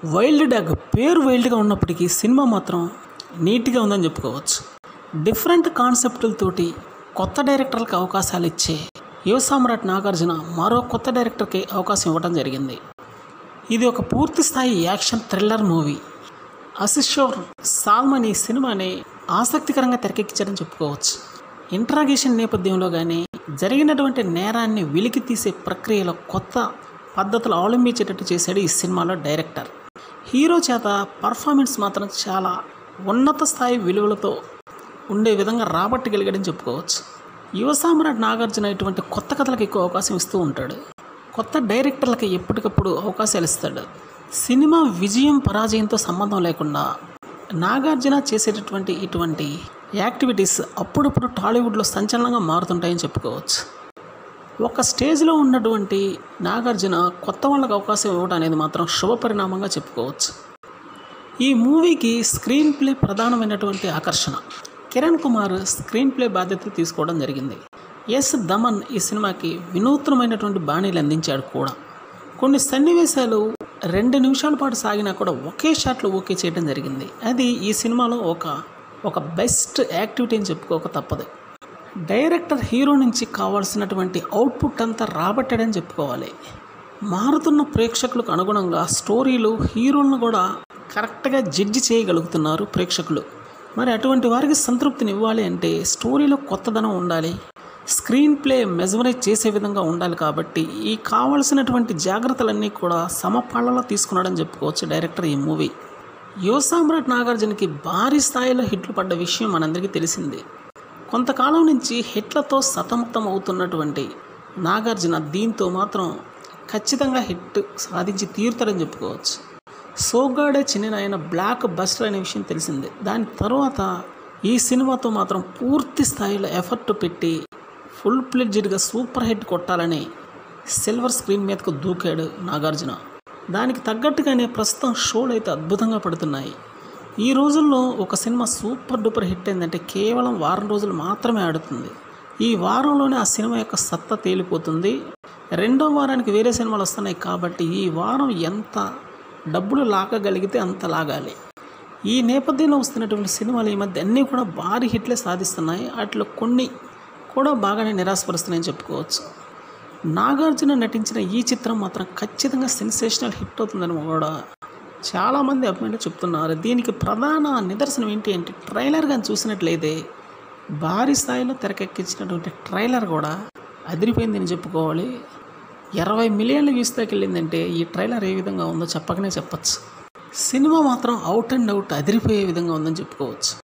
wild dog పేరు వైల్డ్గా ఉన్నప్పటికీ cinema మాత్రం నీట్గా ఉందని చెప్పుకోవచ్చు డిఫరెంట్ కాన్సెప్టులతోటి కొత్త డైరెక్టర్లకు అవకాశాలు ఇచ్చే యువ సామ్రాట్ నాగార్జున మరో కొత్త డైరెక్టర్కి అవకాశం ఇవ్వడం జరిగింది ఇది ఒక పూర్తి స్థాయి యాక్షన్ థ్రిల్లర్ మూవీ అసిషోర్ సాల్మన్ ఈ సినిమాని ఆసక్తికరంగా తెరకెక్కించారని చెప్పుకోవచ్చు ఇంట్రాగేషన్ నేపథ్యంలో కానీ జరిగినటువంటి నేరాన్ని వెలికి తీసే ప్రక్రియలో కొత్త పద్ధతులు అవలంబించేటట్టు చేశాడు ఈ సినిమాలో డైరెక్టర్ హీరో చేత పర్ఫార్మెన్స్ మాత్రం చాలా ఉన్నత స్థాయి విలువలతో ఉండే విధంగా రాబట్టగలిగాడని చెప్పుకోవచ్చు యువ సామ్రాట్ నాగార్జున ఇటువంటి కొత్త కథలకు ఎక్కువ అవకాశం ఇస్తూ ఉంటాడు కొత్త డైరెక్టర్లకి ఎప్పటికప్పుడు అవకాశాలు ఇస్తాడు సినిమా విజయం పరాజయంతో సంబంధం లేకుండా నాగార్జున చేసేటటువంటి ఇటువంటి యాక్టివిటీస్ అప్పుడప్పుడు టాలీవుడ్లో సంచలనంగా మారుతుంటాయని చెప్పుకోవచ్చు ఒక స్టేజ్లో ఉన్నటువంటి నాగార్జున కొత్త వాళ్ళకి అవకాశం ఇవ్వడం అనేది మాత్రం శుభ పరిణామంగా చెప్పుకోవచ్చు ఈ మూవీకి స్క్రీన్ ప్లే ప్రధానమైనటువంటి ఆకర్షణ కిరణ్ కుమార్ స్క్రీన్ ప్లే బాధ్యతలు తీసుకోవడం జరిగింది ఎస్ దమన్ ఈ సినిమాకి వినూత్నమైనటువంటి బాణీలు అందించాడు కూడా కొన్ని సన్నివేశాలు రెండు నిమిషాల పాటు సాగినా కూడా ఒకే షాట్లో ఓకే చేయడం జరిగింది అది ఈ సినిమాలో ఒక ఒక బెస్ట్ యాక్టివిటీ అని చెప్పుకోక తప్పదు డైరెక్టర్ హీరో నుంచి కావాల్సినటువంటి అవుట్పుట్ అంతా రాబట్టాడని చెప్పుకోవాలి మారుతున్న ప్రేక్షకులకు అనుగుణంగా స్టోరీలు హీరోలను కూడా కరెక్ట్గా జడ్జి చేయగలుగుతున్నారు ప్రేక్షకులు మరి అటువంటి వారికి సంతృప్తిని ఇవ్వాలి అంటే స్టోరీలో కొత్తదనం ఉండాలి స్క్రీన్ ప్లే మెజమరైజ్ చేసే విధంగా ఉండాలి కాబట్టి ఈ కావలసినటువంటి జాగ్రత్తలన్నీ కూడా సమపాళ్ళలో తీసుకున్నాడని చెప్పుకోవచ్చు డైరెక్టర్ ఈ మూవీ యువ సామ్రాట్ నాగార్జునకి భారీ స్థాయిలో హిట్లు పడ్డ విషయం మనందరికీ తెలిసిందే కొంతకాలం నుంచి హిట్లతో సతమతం అవుతున్నటువంటి నాగార్జున దీంతో మాత్రం ఖచ్చితంగా హిట్ సాధించి తీరుతాడని చెప్పుకోవచ్చు సోగాడే చిన్న బ్లాక్ బస్టర్ అనే విషయం తెలిసిందే దాని తర్వాత ఈ సినిమాతో మాత్రం పూర్తి స్థాయిలో ఎఫర్ట్ పెట్టి ఫుల్ ప్లెడ్జెడ్గా సూపర్ హిట్ కొట్టాలని సిల్వర్ స్క్రీన్ మీదకు దూకాడు నాగార్జున దానికి తగ్గట్టుగానే ప్రస్తుతం షోలు అయితే అద్భుతంగా పడుతున్నాయి ఈ రోజుల్లో ఒక సినిమా సూపర్ డూపర్ హిట్ అయిందంటే కేవలం వారం రోజులు మాత్రమే ఆడుతుంది ఈ వారంలోనే ఆ సినిమా యొక్క సత్తా తేలిపోతుంది రెండో వారానికి వేరే సినిమాలు వస్తున్నాయి కాబట్టి ఈ వారం ఎంత డబ్బులు లాగగలిగితే అంత లాగాలి ఈ నేపథ్యంలో వస్తున్నటువంటి సినిమాలు ఈ మధ్య అన్నీ కూడా భారీ హిట్లే సాధిస్తున్నాయి వాటిలో కొన్ని కూడా బాగానే నిరాశపరుస్తున్నాయని చెప్పుకోవచ్చు నాగార్జున నటించిన ఈ చిత్రం మాత్రం ఖచ్చితంగా సెన్సేషనల్ హిట్ అవుతుందని కూడా చాలామంది అభిమానులు చెప్తున్నారు దీనికి ప్రధాన నిదర్శనం ఏంటి అంటే ట్రైలర్ కానీ చూసినట్లయితే భారీ స్థాయిలో తెరకెక్కించినటువంటి ట్రైలర్ కూడా అదిరిపోయిందని చెప్పుకోవాలి ఇరవై మిలియన్ల వ్యూస్ దాకా వెళ్ళిందంటే ఈ ట్రైలర్ ఏ విధంగా ఉందో చెప్పకనే చెప్పచ్చు సినిమా మాత్రం అవుట్ అండ్ అవుట్ అదిరిపోయే విధంగా ఉందని చెప్పుకోవచ్చు